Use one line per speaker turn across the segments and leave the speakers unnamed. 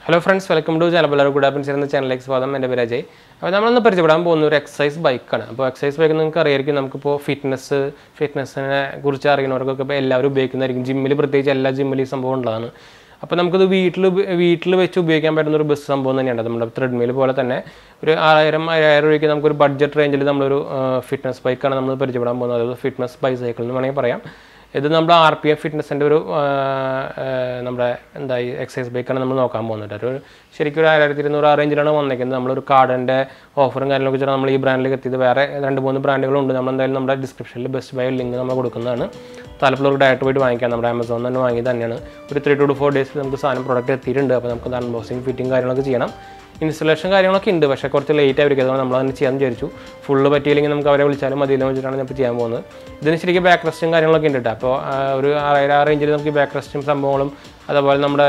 hello friends welcome to ജലബലർ good ആപ്പിൻസ് എന്ന ചാനലിലേക്ക് സ്വാഗതം എൻ്റെ പേര് അജയ് അപ്പോൾ നമ്മളൊന്ന് പരിചയപ്പെടാൻ പോകുന്ന ഒരു എക്സസൈസ് ബൈക്കാണ് അപ്പോൾ എക്സസൈസ് ബൈക്ക് നിങ്ങൾക്ക് അറിയായിരിക്കും നമുക്കിപ്പോൾ ഫിറ്റ്നസ് ഫിറ്റ്നസ്സിനെ കുറിച്ച് അറിയുന്നവർക്കൊക്കെ ഇപ്പോൾ എല്ലാവരും ഉപയോഗിക്കുന്നതായിരിക്കും ജിമ്മിൽ പ്രത്യേകിച്ച് എല്ലാ ജിമ്മിലും ഈ സംഭവം ഉള്ളതാണ് അപ്പോൾ നമുക്കിത് വീട്ടിൽ വീട്ടിൽ വെച്ച് ഉപയോഗിക്കാൻ പറ്റുന്ന ഒരു ബസ് സംഭവം തന്നെയാണ് നമ്മുടെ ത്രെഡ്മിൽ പോലെ തന്നെ ഒരു ആയിരം അയ്യായിരം രൂപയ്ക്ക് നമുക്കൊരു ബഡ്ജറ്റ് റേഞ്ചിൽ നമ്മളൊരു ഫിറ്റ്നസ് ബൈക്കാണ് നമ്മൾ പരിചയപ്പെടാൻ പോകുന്നത് അതായത് ഫിറ്റ്നസ് ബൈസൈക്കിൾ എന്ന് വേണമെങ്കിൽ പറയാം ഇത് നമ്മുടെ ആർ പി എഫ് ഫിറ്റ്നസിൻ്റെ ഒരു ആ, ആ, നമ്മുടെ എന്താ ഈ എക്സസൈസ് ബൈക്കാണ് നമ്മൾ നോക്കാൻ പോകുന്നത് ഒരു ശരിക്കും ഒരു ആയിരത്തി ഇരുന്നൂറ് ആ റേഞ്ചിലാണ് വന്നേക്കുന്നത് നമ്മളൊരു കാർഡിൻ്റെ ഓഫറും കാര്യങ്ങളൊക്കെ വെച്ചിട്ട് നമ്മൾ ഈ ബ്രാൻഡിലേക്ക് എത്തിയത് വേറെ രണ്ട് മൂന്ന് ബ്രാൻഡുകളുണ്ട് നമ്മൾ എന്തായാലും നമ്മുടെ ഡിസ്ക്രിപ്ഷനിൽ ബെസ്റ്റ് ബൈ ലിങ്ക് നമ്മൾ കൊടുക്കുന്നതാണ് താല്പര്യമുള്ളവർക്ക് ഡയറക്റ്റ് പോയിട്ട് വാങ്ങിക്കാം നമ്മുടെ ആമസോണിൽ തന്നെ വാങ്ങി തന്നെയാണ് ഒരു ത്രീ ടു ഫോർ ഡേയ്സിൽ നമുക്ക് സാധനം പ്രോഡക്റ്റ് എത്തിയിട്ടുണ്ട് അപ്പോൾ നമുക്ക് അൺബോക്സിങ് ഫിറ്റിംഗ് കാര്യങ്ങളൊക്കെ ചെയ്യണം ഇൻസ്റ്റലേഷൻ കാര്യങ്ങളൊക്കെ ഉണ്ട് പക്ഷേ കുറച്ച് ലേറ്റ് ആയിരിക്കും അതുകൊണ്ട് നമ്മൾ അതിന് ചെയ്യാൻ വിചാരിച്ചു ഫുള്ള് പറ്റിയില്ലെങ്കിൽ നമുക്ക് അവരെ വിളിച്ചാലും മതിയെന്ന് വെച്ചിട്ടാണ് ഞാൻ ഇപ്പോൾ ചെയ്യാൻ പോകുന്നത് ഇതിന് ശരിക്കും ബാക്ക് റെസ്റ്റും കാര്യങ്ങളൊക്കെ ഉണ്ട് കേട്ടോ അപ്പോൾ ആ, ഒരു ആറായിരം ആ റേഞ്ചിൽ നമുക്ക് ബാക്ക് റെസ്റ്റും സംഭവങ്ങളും അതുപോലെ നമ്മുടെ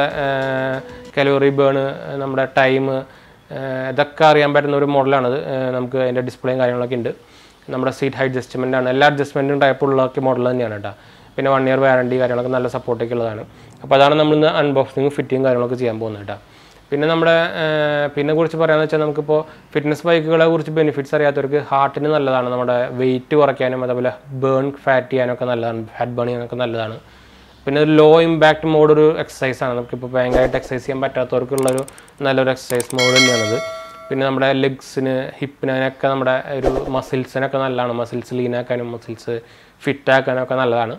കലോറി ബേൺ നമ്മുടെ ടൈം ഇതൊക്കെ അറിയാൻ പറ്റുന്ന ഒരു മോഡലാണത് നമുക്ക് അതിൻ്റെ ഡിസ്പ്ലേയും കാര്യങ്ങളൊക്കെ ഉണ്ട് നമ്മുടെ സീറ്റ് ഹൈറ്റ് അഡ്ജസ്റ്റ്മെൻ്റ് ആണ് എല്ലാ അഡ്ജസ്റ്റ്മെൻറ്റും ടൈപ്പുള്ള മോഡൽ തന്നെയാണ് കേട്ടോ പിന്നെ വൺ ഇയർ വാറണ്ടി കാര്യങ്ങളൊക്കെ നല്ല സപ്പോർട്ടൊക്കെ ഉള്ളതാണ് അപ്പോൾ അതാണ് നമ്മൾ ഇന്ന് അൺബോക്സിങ്ങും ഫിറ്റിങ്ങും കാര്യങ്ങളൊക്കെ ചെയ്യാൻ പോകുന്നത് കേട്ടോ പിന്നെ നമ്മുടെ ഏർ, പിന്നെ കുറിച്ച് പറയാന്ന് വെച്ചാൽ നമുക്കിപ്പോൾ ഫിറ്റ്നസ് ബൈക്കുകളെ കുറിച്ച് ബെനിഫിറ്റ്സ് അറിയാത്തവർക്ക് ഹാർട്ടിന് നല്ലതാണ് നമ്മുടെ വെയിറ്റ് കുറയ്ക്കാനും അതുപോലെ ബേൺ ഫാറ്റ് ചെയ്യാനൊക്കെ നല്ലതാണ് ഫാറ്റ് ബേൺ ചെയ്യാനൊക്കെ നല്ലതാണ് പിന്നെ ഒരു ലോ ഇമ്പാക്ട് മോഡ് ഒരു എക്സസൈസ് ആണ് നമുക്കിപ്പോൾ ഭയങ്കരമായിട്ട് എക്സസൈസ് ചെയ്യാൻ പറ്റാത്തവർക്കുള്ളൊരു നല്ലൊരു എക്സസൈസ് മോഡ് തന്നെയാണത് പിന്നെ നമ്മുടെ ലെഗ്സിന് ഹിപ്പിനൊക്കെ നമ്മുടെ ഒരു മസിൽസിനൊക്കെ നല്ലതാണ് മസിൽസ് ലീനാക്കാനും മസിൽസ് ഫിറ്റാക്കാനൊക്കെ നല്ലതാണ്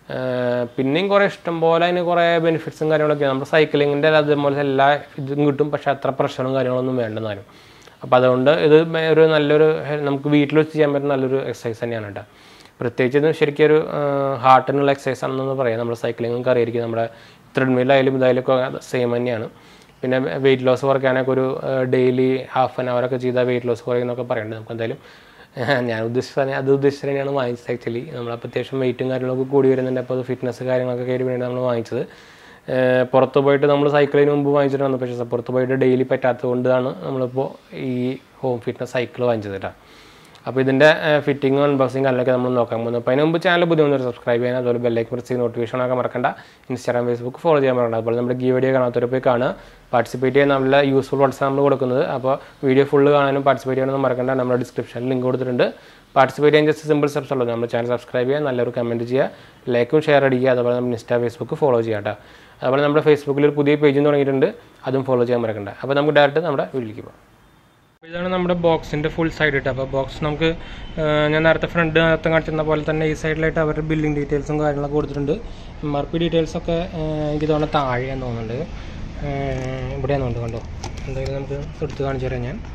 ഏർ പിന്നെയും കുറേ ഇഷ്ടം പോലെ അതിന് കുറേ ബെനിഫിറ്റ്സും കാര്യങ്ങളൊക്കെ നമ്മുടെ സൈക്ലിങ്ങിൻ്റെ അതേപോലെ എല്ലാ ഇതും കിട്ടും പക്ഷേ അത്ര പ്രഷറും കാര്യങ്ങളൊന്നും വേണ്ടെന്നാലും അപ്പോൾ അതുകൊണ്ട് ഇത് മേ- ഒരു നല്ലൊരു ഹെ- നമുക്ക് വീട്ടിൽ വെച്ച് ചെയ്യാൻ പറ്റുന്ന നല്ലൊരു എക്സസൈസ് തന്നെയാണ് കേട്ടോ പ്രത്യേകിച്ച് ഇത് ശരിക്കും ഒരു ഹാർട്ടിനുള്ള എക്സസൈസ് ആണെന്ന് പറയാം നമ്മുടെ സൈക്ലിംഗ് നമുക്ക് അറിയായിരിക്കും നമ്മുടെ ത്രെഡ്മില്ലായാലും ഇതായാലും സെയിം തന്നെയാണ് പിന്നെ വെയിറ്റ് ലോസ് കുറയ്ക്കാനൊക്കെ ഒരു ഡെയിലി ഹാഫ് ആൻ അവറൊക്കെ ചെയ്താൽ വെയിറ്റ് ലോസ് കുറയുന്നൊക്കെ പറയുന്നുണ്ട് നമുക്ക് എന്തായാലും ഏഹ്, ഞാൻ ഉദ്ദേശിച്ചത് അത് ഉദ്ദേശിച്ചത് തന്നെയാണ് വാങ്ങിച്ചത് ആക്ച്വലി നമ്മളപ്പോൾ അത്യാവശ്യം വെയിറ്റും കാര്യങ്ങളൊക്കെ കൂടി വരുന്നുണ്ട് അപ്പോൾ അത് ഫിറ്റ്നസ് കാര്യങ്ങളൊക്കെ കയറി വേണ്ടി നമ്മൾ വാങ്ങിച്ചത് ഏഹ്, പുറത്ത് പോയിട്ട് നമ്മൾ സൈക്കിളിന് മുമ്പ് വാങ്ങിച്ചിട്ട് വന്നു പക്ഷേ പുറത്ത് പോയിട്ട് ഡെയിലി പറ്റാത്തത് കൊണ്ടാണ് നമ്മളിപ്പോൾ ഈ ഹോം ഫിറ്റ്നസ് സൈക്കിൾ വാങ്ങിച്ചത് കേട്ടോ അപ്പോൾ ഇതിൻ്റെ ഫിറ്റിംഗ് അൺബോക്സിങ് അതിലൊക്കെ നമ്മൾ നോക്കാൻ പോകുന്നത് അപ്പോൾ അതിന് മുമ്പ് ചാനൽ ബുദ്ധിമുട്ട് സബ്സ്ക്രൈബ് ചെയ്യാൻ അതുപോലെ ബെല്ലൈക്ക് പ്രസ് നോട്ടിഫിക്കേഷൻ ഒക്കെ മറക്കണ്ട ഇൻസ്റ്റാഗ്രാം ഫേസ്ബുക്ക് ഫോളോ ചെയ്യാൻ മറക്കണ്ട അതുപോലെ നമ്മുടെ ഗീ വീഡിയോ കാണാത്തവർ പോയി കാണുക പാർട്ടിസിപ്പേറ്റ് ചെയ്യാൻ നല്ല യൂസ്ഫുൾ വാട്ട്സ് നമ്മൾ കൊടുക്കുന്നത് അപ്പോൾ വീഡിയോ ഫുള്ള് കാണാനും പാർട്ടിസിപ്പേറ്റ് ചെയ്യാനൊന്നും മറക്കണ്ട നമ്മുടെ ഡിസ്ക്രിപ്ഷനിൽ ലിങ്ക് കൊടുത്തിട്ടുണ്ട് പാർട്ടിസിപ്പേറ്റ് ചെയ്യാൻ ജസ്റ്റ് സിമ്പിൾ സ്റ്റെപ്സ് ഉള്ളൂ നമ്മുടെ ചാനൽ സബ്സ്ക്രൈബ് ചെയ്യുക നല്ലൊരു കമൻറ്റ് ചെയ്യുക ലൈക്കും ഷെയർ അടിക്കുക അതുപോലെ നമ്മുടെ ഇൻസ്റ്റാ ഫേസ്ബുക്ക് ഫോളോ ചെയ്യുക കേട്ടോ അതുപോലെ നമ്മുടെ ഫേസ്ബുക്കിൽ ഒരു പുതിയ പേജും തുടങ്ങിയിട്ടുണ്ട് അതും ഫോളോ ചെയ്യാൻ മറക്കണ്ട അപ്പോൾ നമുക്ക് ഡയറക്റ്റ് നമ്മുടെ വീട്ടിലേക്ക് പോകാം അപ്പോൾ ഇതാണ് നമ്മുടെ ബോക്സിൻ്റെ ഫുൾ സൈഡ് ഇട്ട് അപ്പോൾ ബോക്സ് നമുക്ക് ആ, ഞാൻ നേരത്തെ ഫ്രണ്ട് നേരത്തെ കാണിച്ചിരുന്ന പോലെ തന്നെ ഈ സൈഡിലായിട്ട് അവരുടെ ബില്ലിംഗ് ഡീറ്റെയിൽസും കാര്യങ്ങളൊക്കെ കൊടുത്തിട്ടുണ്ട് എം ആർ പി ഡീറ്റെയിൽസൊക്കെ എനിക്ക് തോന്നുന്നു താഴെയാന്ന് തോന്നുന്നുണ്ട് ആ, ഇവിടെയാന്ന് തോന്നുന്നു കണ്ടോ എന്തായാലും നമുക്ക് എടുത്ത് കാണിച്ചു തരാം ഞാൻ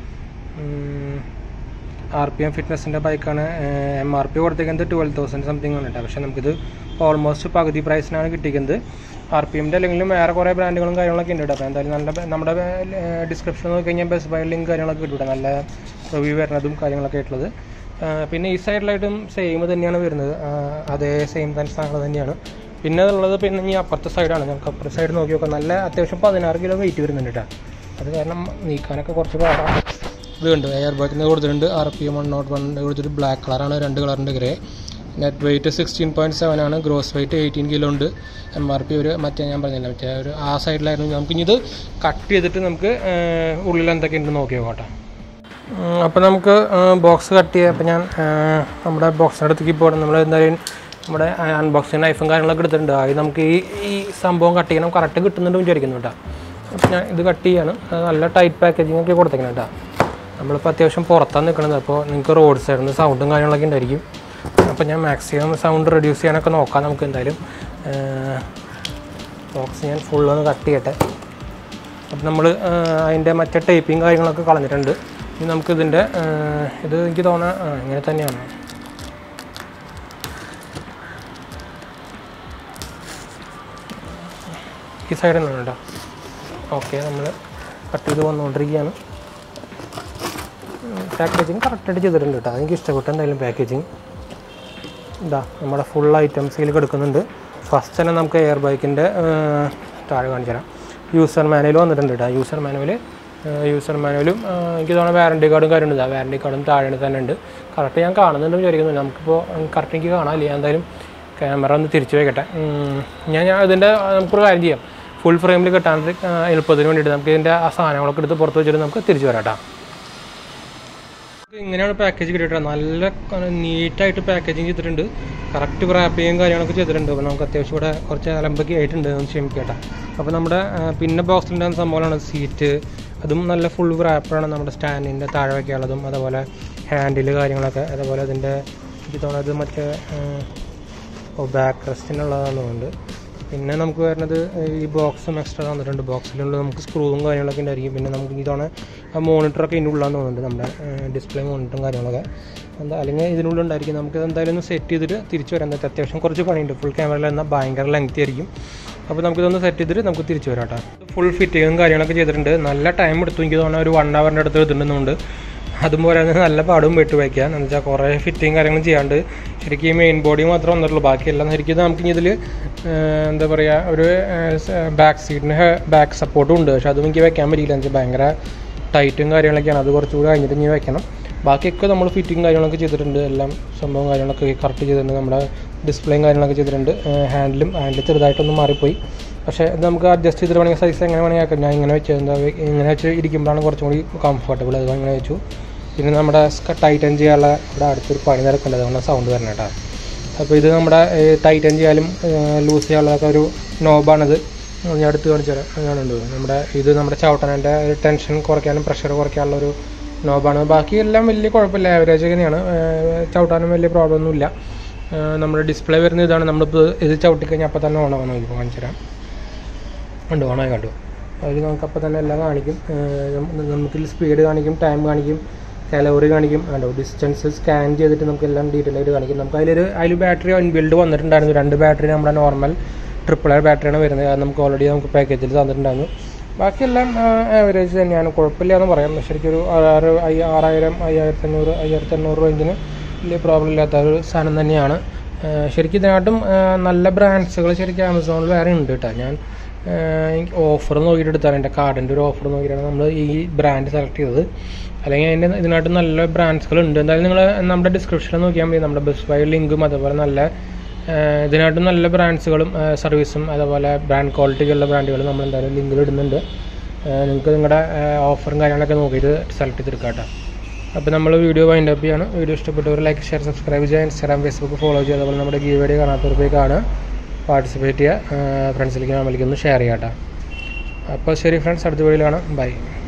ആർ പി എം ഫിറ്റ്നസിൻ്റെ ബൈക്കാണ് എം ആർ പി കൊടുത്തേക്കുന്നത് ട്വൽവ് തൗസൻഡ് സംതിങ് ആണ് കേട്ടോ പക്ഷേ നമുക്കിത് ഓൾമോസ്റ്റ് പകുതി പ്രൈസിനാണ് കിട്ടിക്കുന്നത് ആർ പി എമ്മിൻ്റെ അല്ലെങ്കിലും വേറെ കുറേ ബ്രാൻഡുകളും കാര്യങ്ങളൊക്കെ ഉണ്ട് കേട്ടോ അപ്പോൾ എന്തായാലും നല്ല ബ- നമ്മുടെ ഡിസ്ക്രിപ്ഷൻ നോക്കി കഴിഞ്ഞാൽ ബെസ്റ്റ് ബൈ ലിങ്ക് കാര്യങ്ങളൊക്കെ കിട്ടും കേട്ടോ നല്ല റിവ്യൂ വരുന്നതും കാര്യങ്ങളൊക്കെ ആയിട്ടുള്ളത് ആ, പിന്നെ ഈ സൈഡിലായിട്ടും സെയിം തന്നെയാണ് വരുന്നത് ആ, അതേ സെയിം തന്നെ സാധനങ്ങൾ തന്നെയാണ് പിന്നെ ഉള്ളത് പിന്നെ ഈ അപ്പുറത്തെ സൈഡാണ് നമുക്ക് അപ്പുറത്തെ സൈഡ് നോക്കി നോക്കാം നല്ല അത്യാവശ്യം പതിനാറ് കിലോ വെയിറ്റ് വരുന്നുണ്ട് കേട്ടോ അത് കാരണം നീക്കാനൊക്കെ കുറച്ച് പാടാണ് ഇത് ഉണ്ട് എയർ ബാഗിന് കൊടുത്തിട്ടുണ്ട് R P M one nought one കൊടുത്തിട്ട് ബ്ലാക്ക് കളറാണ് രണ്ട് കളറിൻ്റെ grey net weight sixteen point seven ആണ് ഗ്രോസ് വെയിറ്റ് എയ്റ്റീൻ കിലോ ഉണ്ട് എം ആർ പി ഒരു മറ്റേ ഞാൻ പറഞ്ഞില്ല മറ്റേ ഒരു ആ സൈഡിലായിരുന്നു നമുക്ക് ഇനി ഇത് കട്ട് ചെയ്തിട്ട് നമുക്ക് ഏർ, ഉള്ളിൽ എന്തൊക്കെ ഉണ്ട് നോക്കി നോക്കട്ടെ അപ്പോൾ നമുക്ക് ബോക്സ് കട്ട് ചെയ്യാം അപ്പോൾ ഞാൻ ഏർ, നമ്മുടെ ബോക്സിൻ്റെ അടുത്തേക്ക് പോകണം നമ്മൾ എന്തായാലും നമ്മുടെ അൺബോക്സിങ് നൈഫും കാര്യങ്ങളൊക്കെ എടുത്തിട്ടുണ്ട് അത് നമുക്ക് ഈ ഈ സംഭവം കട്ട് ചെയ്യണം കറക്റ്റ് കിട്ടുന്നുണ്ട് വിചാരിക്കുന്നു കേട്ടോ അപ്പോൾ ഞാൻ ഇത് കട്ട് ചെയ്യാണ് അത് നല്ല ടൈറ്റ് പാക്കേജിങ് ഒക്കെ കൊടുത്തേക്കണം കേട്ടോ നമ്മളിപ്പോൾ അത്യാവശ്യം പുറത്താണ് നിൽക്കുന്നത് അപ്പോൾ നിങ്ങൾക്ക് റോഡ് സൈഡിൽ നിന്ന് സൗണ്ടും കാര്യങ്ങളൊക്കെ ഉണ്ടായിരിക്കും അപ്പോൾ ഞാൻ മാക്സിമം സൗണ്ട് റെഡ്യൂസ് ചെയ്യാനൊക്കെ നോക്കാം നമുക്ക് എന്തായാലും ബോക്സ് ഞാൻ ഫുൾ ഒന്ന് കട്ട് ചെയ്യട്ടെ അപ്പം നമ്മൾ അതിൻ്റെ മറ്റേ ടൈപ്പിങ് കാര്യങ്ങളൊക്കെ കളഞ്ഞിട്ടുണ്ട് ഇനി നമുക്കിതിൻ്റെ ഇത് എനിക്ക് തോന്നാം ആ, ഇങ്ങനെ തന്നെയാണ് ഈ സൈഡിൽ നിന്നാണ് കേട്ടോ ഓക്കെ നമ്മൾ കട്ട് ചെയ്ത് വന്നുകൊണ്ടിരിക്കുകയാണ് പാക്കേജിങ് കറക്റ്റായിട്ട് ചെയ്തിട്ടുണ്ട് കേട്ടോ അതെനിക്ക് ഇഷ്ടപ്പെട്ടു എന്തായാലും പാക്കേജിങ് ഇതാ നമ്മുടെ ഫുൾ ഐറ്റംസിൽ കിടക്കുന്നുണ്ട് ഫസ്റ്റ് തന്നെ നമുക്ക് എയർ ബൈക്കിൻ്റെ താഴെ കാണിച്ചു തരാം യൂസർ മാനുവൽ വന്നിട്ടുണ്ട് കേട്ടോ യൂസർ മാനുവൽ യൂസർ മാനുവലും എനിക്ക് തോന്നുന്നു വാറണ്ടി കാർഡും കാര്യമുണ്ട് വാറണ്ടി കാർഡും താഴെ തന്നെ ഉണ്ട് കറക്റ്റ് ഞാൻ കാണുന്നുണ്ട് വിചാരിക്കുന്നു നമുക്കിപ്പോൾ കറക്റ്റ് എനിക്ക് കാണാം ഇല്ല ഞാൻ എന്തായാലും ക്യാമറ ഒന്ന് തിരിച്ചു വെക്കട്ടെ ഉം, ഞാൻ ഞാൻ ഇതിൻ്റെ നമുക്കൊരു കാര്യം ചെയ്യാം ഫുൾ ഫ്രെയിമിൽ കിട്ടാൻ എളുപ്പത്തിന് വേണ്ടിയിട്ട് നമുക്ക് ഇതിൻ്റെ ആ സാധനങ്ങളൊക്കെ എടുത്ത് പുറത്ത് വെച്ചിട്ട് നമുക്ക് തിരിച്ചു വരാം കേട്ടോ ഇങ്ങനെയാണ് പാക്കേജ് കിട്ടിയിട്ട് നല്ല നീറ്റായിട്ട് പാക്കേജിങ് ചെയ്തിട്ടുണ്ട് കറക്റ്റ് റാപ്പിയും കാര്യങ്ങളൊക്കെ ചെയ്തിട്ടുണ്ട് അപ്പോൾ നമുക്ക് അത്യാവശ്യം ഇവിടെ കുറച്ച് അലമ്പൊക്കെ ആയിട്ടുണ്ട് ഒന്ന് ക്ഷമിക്കട്ടെ അപ്പോൾ നമ്മുടെ ആ, പിന്നെ ബോക്സിലുണ്ടാകുന്ന സംഭവമാണ് സീറ്റ് അതും നല്ല ഫുൾ റാപ്പറാണ് നമ്മുടെ സ്റ്റാൻഡിൻ്റെ താഴെ വയ്ക്കാനുള്ളതും അതുപോലെ ഹാൻഡിൽ കാര്യങ്ങളൊക്കെ അതുപോലെ അതിൻ്റെ എനിക്ക് തോന്നുന്നത് മറ്റേ ബാക്ക് റെസ്റ്റിനുള്ളതാണെന്ന് തോന്നുന്നുണ്ട് പിന്നെ നമുക്ക് വരുന്നത് ഈ ബോക്സും എക്സ്ട്രാ തന്നിട്ടുണ്ട് ബോക്സിലുള്ള നമുക്ക് സ്ക്രൂവും കാര്യങ്ങളൊക്കെ ഉണ്ടായിരിക്കും പിന്നെ നമുക്ക് ഈ തവണ ആ മോണിറ്ററൊക്കെ ഇതിൻ്റെ ഉള്ളാന്ന് തോന്നുന്നുണ്ട് നമ്മുടെ ഡിസ്പ്ലേ മോണിറ്ററും കാര്യങ്ങളൊക്കെ എന്താ അല്ലെങ്കിൽ ഇതിനുള്ളിൽ ഉണ്ടായിരിക്കും നമുക്ക് എന്തായാലും ഒന്ന് സെറ്റ് ചെയ്തിട്ട് തിരിച്ചു വരാൻ പറ്റും അത്യാവശ്യം കുറച്ച് പണിയുണ്ട് ഫുൾ ക്യാമറയിൽ എന്നാൽ ഭയങ്കര ലെങ്തി ആയിരിക്കും അപ്പോൾ നമുക്കിതൊന്ന് സെറ്റ് ചെയ്തിട്ട് നമുക്ക് തിരിച്ചു വരാം കേട്ടോ ഫുൾ ഫിറ്റിങ്ങും കാര്യങ്ങളൊക്കെ ചെയ്തിട്ടുണ്ട് നല്ല ടൈം എടുത്തു എനിക്ക് തോന്നുന്നു ഒരു വൺ അവറിൻ്റെ അടുത്ത് എടുത്തിട്ടുണ്ടെന്നുണ്ട് അതും പോലെ തന്നെ നല്ല പാടും വെട്ട് വയ്ക്കാൻ എന്ന് വെച്ചാൽ കുറേ ഫിറ്റിങ് കാര്യങ്ങളും ചെയ്യാണ്ട് ശരിക്കും ഈ മെയിൻ ബോഡി മാത്രമേ വന്നിട്ടുള്ളൂ ബാക്കിയെല്ലാം ശരിക്കും നമുക്ക് ഇനി ഇതിൽ എന്താ പറയുക ഒരു ബാക്ക് സീറ്റിന് ബാക്ക് സപ്പോർട്ടും ഉണ്ട് പക്ഷെ അതും എനിക്ക് വെക്കാൻ പറ്റിയില്ല എന്ന് വെച്ചാൽ ഭയങ്കര ടൈറ്റും കാര്യങ്ങളൊക്കെയാണ് അത് കുറച്ചുകൂടി കഴിഞ്ഞിട്ട് ഇനി വെക്കണം ബാക്കിയൊക്കെ നമ്മൾ ഫിറ്റിങ് കാര്യങ്ങളൊക്കെ ചെയ്തിട്ടുണ്ട് എല്ലാം സംഭവം കാര്യങ്ങളൊക്കെ കറക്റ്റ് ചെയ്തിട്ടുണ്ട് നമ്മുടെ ഡിസ്പ്ലേയും കാര്യങ്ങളൊക്കെ ചെയ്തിട്ടുണ്ട് ഹാൻഡിലും ഹാൻഡിൽ ചെറുതായിട്ടൊന്ന് മാറിപ്പോയി പക്ഷേ ഇത് നമുക്ക് അഡ്ജസ്റ്റ് ചെയ്തിട്ട് വേണമെങ്കിൽ സൈസ് എങ്ങനെ വേണമെങ്കിൽ ആക്കാം ഞാൻ ഇങ്ങനെ വെച്ച് എന്താ ഇങ്ങനെ വെച്ച് ഇരിക്കുമ്പോഴാണ് കുറച്ചും കൂടി കംഫർട്ടബിൾ അത് ഇങ്ങനെ വെച്ചു പിന്നെ നമ്മുടെ ടൈറ്റൻ ചെയ്യാനുള്ള ഇവിടെ അടുത്തൊരു പണി നിരക്കുണ്ട് അതുകൊണ്ട് സൗണ്ട് വരണം കേട്ടോ അപ്പോൾ ഇത് നമ്മുടെ ടൈറ്റൻ ചെയ്യാനും ലൂസ് ചെയ്യാനുള്ളതൊക്കെ ഒരു നോബാണിത് ഞാൻ അടുത്ത് കാണിച്ചു തരാം അങ്ങനെയുണ്ട് നമ്മുടെ ഇത് നമ്മുടെ ചവിട്ടണൻ്റെ ഒരു ടെൻഷൻ കുറയ്ക്കാനും പ്രഷർ കുറയ്ക്കാനുള്ള ഒരു നോബാണ് ബാക്കി എല്ലാം വലിയ കുഴപ്പമില്ല ആവറേജ് തന്നെയാണ് ഏഹ് ചവിട്ടാനും വലിയ പ്രോബ്ലം ഒന്നുമില്ല ഏഹ് നമ്മുടെ ഡിസ്പ്ലേ വരുന്ന ഇതാണ് നമ്മളിപ്പോൾ ഇത് ചവിട്ടിക്കഴിഞ്ഞാൽ അപ്പോൾ തന്നെ ഓണാവുന്ന നോക്കി കാണിച്ചു തരാം ഉണ്ട് ഓണായി കണ്ടു അതിൽ നമുക്ക് അപ്പോൾ തന്നെ എല്ലാം കാണിക്കും ഏഹ് നമ്മ- നമുക്ക് സ്പീഡ് കാണിക്കും ടൈം കാണിക്കും കാലറി കാണിക്കും കണ്ടോ ഡിസ്റ്റൻസ് സ്കാൻ ചെയ്തിട്ട് നമുക്ക് എല്ലാം ഡീറ്റെയിൽ ആയിട്ട് കാണിക്കും നമുക്ക് അതിലൊരു അതിൽ ബാറ്ററി ഇൻബിൽഡ് വന്നിട്ടുണ്ടായിരുന്നു രണ്ട് ബാറ്ററി നമ്മുടെ നോർമൽ ട്രിപ്പിൾ എയർ ബാറ്ററിയാണ് വരുന്നത് അത് നമുക്ക് ഓൾറെഡി നമുക്ക് പാക്കേജിൽ തന്നിട്ടുണ്ടായിരുന്നു ബാക്കിയെല്ലാം ആവറേജ് തന്നെയാണ് കുഴപ്പമില്ല എന്ന് പറയാം ശരിക്കും ഒരു ആറ് അയ്യ- ആറായിരം അയ്യായിരത്തി അഞ്ഞൂറ് അയ്യായിരത്തി അഞ്ഞൂറ് റേഞ്ചിന് വലിയ പ്രോബ്ലം ഇല്ലാത്ത ഒരു സാധനം തന്നെയാണ് ഏഹ് ശരിക്കും ഇതിനായിട്ടും ഏഹ് നല്ല ബ്രാൻഡ്സുകൾ ശരിക്കും ആമസോണിൽ വേറെ ഉണ്ട് കേട്ടോ ഞാൻ ഓഫർ നോക്കിയിട്ട് എടുത്താണ് എൻ്റെ കാർഡിൻ്റെ ഒരു ഓഫർ നോക്കിയിട്ടാണ് നമ്മൾ ഈ ബ്രാൻഡ് സെലക്ട് ചെയ്തത് അല്ലെങ്കിൽ അതിൻ്റെ ഇതിനായിട്ട് നല്ല ബ്രാൻഡ്സുകൾ ഉണ്ട് എന്തായാലും നിങ്ങൾ നമ്മുടെ ഡിസ്ക്രിപ്ഷനിൽ നോക്കിയാൽ മതി നമ്മുടെ ബസ് വൈ ലിങ്കും അതുപോലെ നല്ല ഏഹ് ഇതിനായിട്ട് നല്ല ബ്രാൻഡ്സുകളും സർവീസും അതുപോലെ ബ്രാൻഡ് ക്വാളിറ്റിക്കുള്ള ബ്രാൻഡുകളും നമ്മൾ എന്തായാലും ലിങ്കിൽ ഇടുന്നുണ്ട് ഏഹ് നിങ്ങൾക്ക് നിങ്ങളുടെ ഓഫറും കാര്യങ്ങളൊക്കെ നോക്കിയിട്ട് സെലക്ട് ചെയ്തെടുക്കാം കേട്ടോ അപ്പോൾ നമ്മൾ വീഡിയോ വൈൻഡ് അപ്പ് ചെയ്യാണ് വീഡിയോ ഇഷ്ടപ്പെട്ടവർ ലൈക്ക് ഷെയർ സബ്സ്ക്രൈബ് ചെയ്യുക ഇൻസ്റ്റാഗ്രാം ഫേസ്ബുക്ക് ഫോളോ ചെയ്യുക അതുപോലെ നമ്മുടെ ഗീ വീഡിയോ കാണാത്തവർ പോയി കാണുക പാർട്ടിസിപ്പേറ്റ് ചെയ്യുക ഫ്രണ്ട്സിലേക്ക് ഫാമിലിക്ക് ഒന്ന് ഷെയർ ചെയ്യാം കേട്ടോ അപ്പോൾ ശരി ഫ്രണ്ട്സ് അടുത്ത വീഡിയോയിൽ കാണാം ബൈ